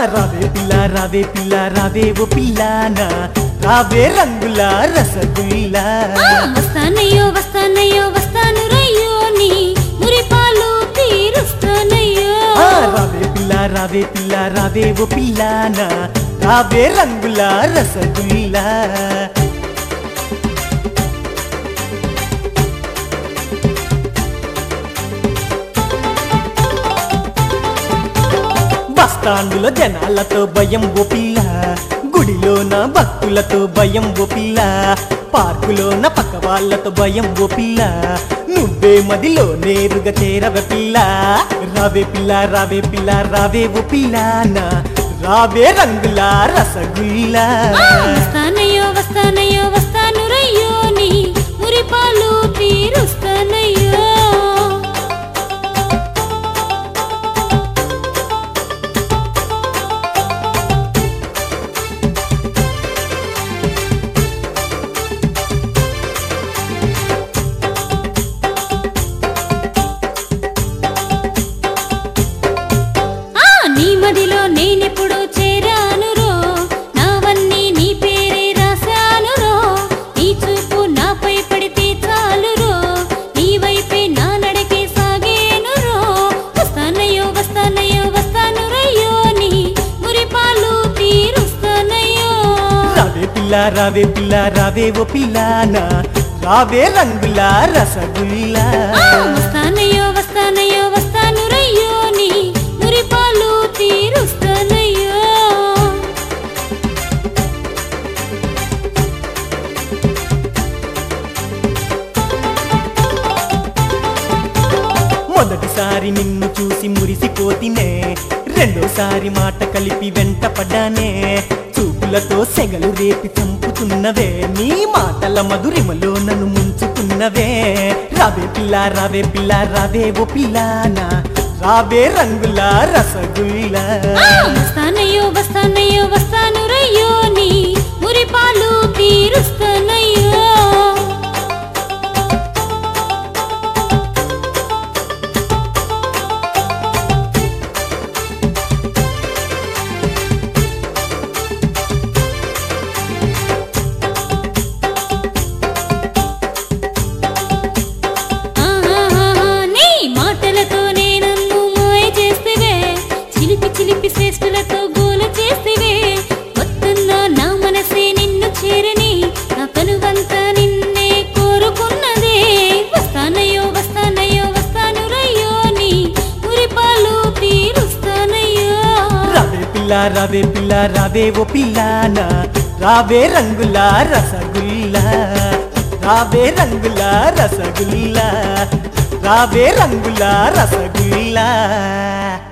రావే పిల్ల రావే పిల్ల రావే ఓ పిల్లానా రావే రంగుల రసగుల్లా ఆ, వస్తానయ్యో వస్తానయ్యో వస్తాను రయ్యో నీ మురిపాలు తీరుస్తానయ్యో ఆ, రావే పిల్ల రావే పిల్ల రావే ఓ పిల్లానా రావే రంగుల రసగుల్లా బస్టాండులో జనాలతో భయం ఓ పిల్ల గుడిలోన భక్తులతో భయం ఓ పిల్ల పార్కులోన పక్క వాళ్ళతో భయం ఓ పిల్ల నువ్వే మదిలో నేరుగా చేరవే పిల్ల రావే పిల్ల రావే పిల్ల రావే ఓ పిల్లానా రావే రంగుల రసగుల్లా ఆ, వస్తానయ్యో వస్తానయ్యో వస్తాను రయ్యో నీ మురిపాలు తీరుస్తానయ్యో ఆ నీ మదిలో నేనెప్పుడు చేరాను రో నావన్నీ నీ పేరే రాశాను రో నీ చూపు నాపై పడితే చాలు రో నీ వైపే నా నడకే సాగేను రో వస్తానయ్యో వస్తానయ్యో వస్తాను రయ్యో నీ మురిపాలు తీరుస్తానయ్యో రావే పిల్ల రావే పిల్ల రావే ఓ పిల్లానా రావే రంగుల రసగుల్లా ఆ, వస్తానయ్యో వస్తానయ్యో వస్తాను రయ్యో నీ మురిపాలు తీరుస్తానయ్యో మొదటిసారి నిన్ను చూసి మురిసిపోతినే రెండోసారి మాట కలిపి వెంట పడ్డానే చూపులతో సెగలు రేపి చంపుతున్నవే నీ మాటల మధురిమలో నన్ను ముంచుతున్నవే రావే పిల్ల రావే పిల్ల రావే ఓ పిల్లానా రావే రంగుల రసగుల్లా ఆ, వస్తానయ్యో వస్తానయ్యో వస్తాను రయ్యో నీ మురిపాలు తీరుస్తానయ్యో ఆహాహాహా, నీ మాటలతోనే నన్ను మాయ చేస్తేవే చిలిపి చిలిపి శ్రేష్ఠులతో గోల చేస్తేవే వస్తున్నా నా మనసే నిన్ను చేరని నా కనువంతా నిన్నే కోరుకున్నదే వస్తానయ్యో వస్తానయ్యో వస్తాను రయ్యో నీ మురిపాలు తీరుస్తానయ్యో రావే పిల్ల రావే పిల్ల రావే ఓ పిల్లానా రావే రంగుల రసగుల్లా రావే రంగుల రసగుల్లా రావే రంగుల రసగుల్లా